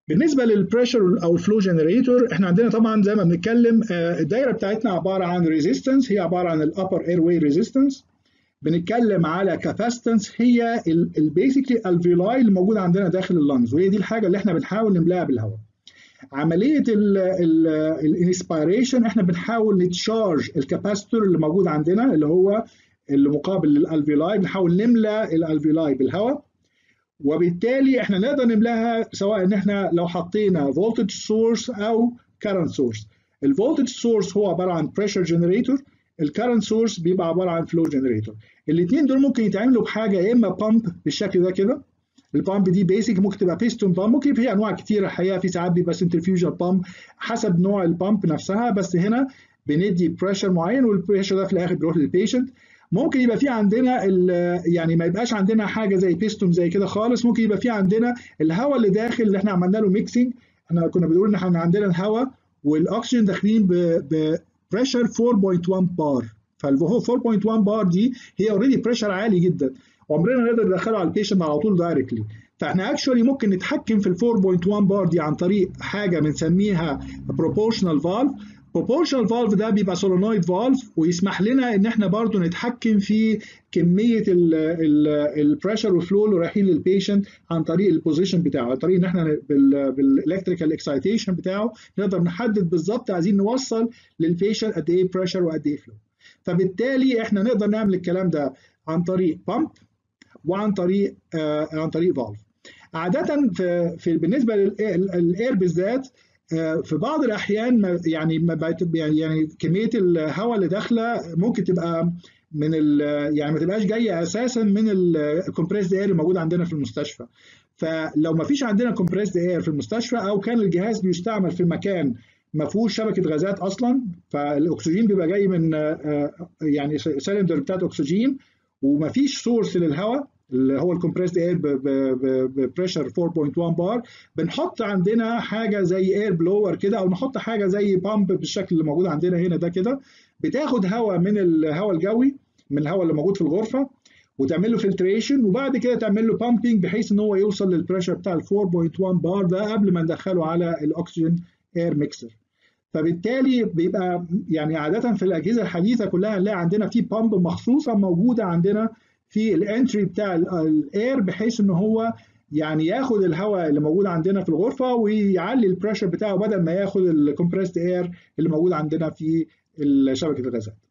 بالنسبه للبريشر او الفلو جنريتور احنا عندنا طبعا زي ما بنتكلم الدايره بتاعتنا عباره عن ريزيستنس هي عباره عن الابر اير واي ريزيستنس بنتكلم على كاباسيتنس هي البيسكلي الفيلاي اللي موجوده عندنا داخل اللنجز وهي دي الحاجه اللي احنا بنحاول نملاها بالهواء عمليه الانسبيريشن احنا بنحاول نتشارج الكاباسيتور اللي موجود عندنا اللي هو اللي مقابل للالفيلاي بنحاول نملى الالفيلاي بالهواء وبالتالي احنا نقدر نملاها سواء ان احنا لو حطينا فولتج سورس او كارنت سورس الفولتج سورس هو عباره عن بريشر جنريتور الكارنت سورس بيبقى عباره عن فلو جنريتور الاثنين دول ممكن يتعملوا بحاجه يا اما بامب بالشكل ده كده البامب دي بيسك ممكن تبقى بيستون بامب ممكن في انواع كتير الحقيقه في ساعات بيبقى سنترفيوجال بامب حسب نوع البامب نفسها بس هنا بندي بريشر معين والبريشر ده في الاخر بيروح للبيشنت ممكن يبقى في عندنا يعني ما يبقاش عندنا حاجه زي بيستون زي كده خالص ممكن يبقى في عندنا الهواء اللي داخل اللي احنا عملنا له ميكسنج احنا كنا بنقول ان احنا عندنا الهواء والاكسجين داخلين ببريشر 4.1 بار فهو 4.1 بار دي هي اوريدي بريشر عالي جدا عمرنا ما نقدر ندخله على البيشنت على طول دايركتلي فاحنا اكشولي ممكن نتحكم في ال 4.1 بار دي عن طريق حاجه بنسميها بروبورشنال فالف proportional valve ده بيبقى solenoid valve ويسمح لنا ان احنا برضو نتحكم في كميه البريشر والفلو اللي رايحين للبيشنت عن طريق البوزيشن بتاعه عن طريق ان احنا بالالكتريكال اكسايتيشن بتاعه نقدر نحدد بالظبط عايزين نوصل للبيشنت قد ايه بريشر وقد ايه فلو فبالتالي احنا نقدر نعمل الكلام ده عن طريق بامب وعن طريق آه عن طريق فالف عاده في, في بالنسبه للاير بالذات في بعض الاحيان يعني يعني كميه الهواء اللي داخله ممكن تبقى من ال يعني ما تبقاش جايه اساسا من الكومبريسد اير الموجود عندنا في المستشفى فلو ما فيش عندنا كومبريسد اير في المستشفى او كان الجهاز بيستعمل في مكان ما فيهوش شبكه غازات اصلا فالاكسجين بيبقى جاي من يعني سلندر بتاعت اكسجين وما فيش سورس للهواء اللي هو الكومبريسد اير ببريشر 4.1 بار بنحط عندنا حاجه زي اير بلور كده او نحط حاجه زي بامب بالشكل اللي موجود عندنا هنا ده كده بتاخد هواء من الهواء الجوي من الهواء اللي موجود في الغرفه وتعمل له فلتريشن وبعد كده تعمل له بامبنج بحيث ان هو يوصل للبريشر بتاع ال 4.1 بار ده قبل ما ندخله على الاكسجين اير ميكسر فبالتالي بيبقى يعني عاده في الاجهزه الحديثه كلها نلاقي عندنا في بامب مخصوصه موجوده عندنا في الانتري بتاع الاير بحيث ان هو يعني ياخد الهواء اللي موجود عندنا في الغرفه ويعلي البريشر بتاعه بدل ما ياخد الكومبريسد اير اللي موجود عندنا في شبكه الغازات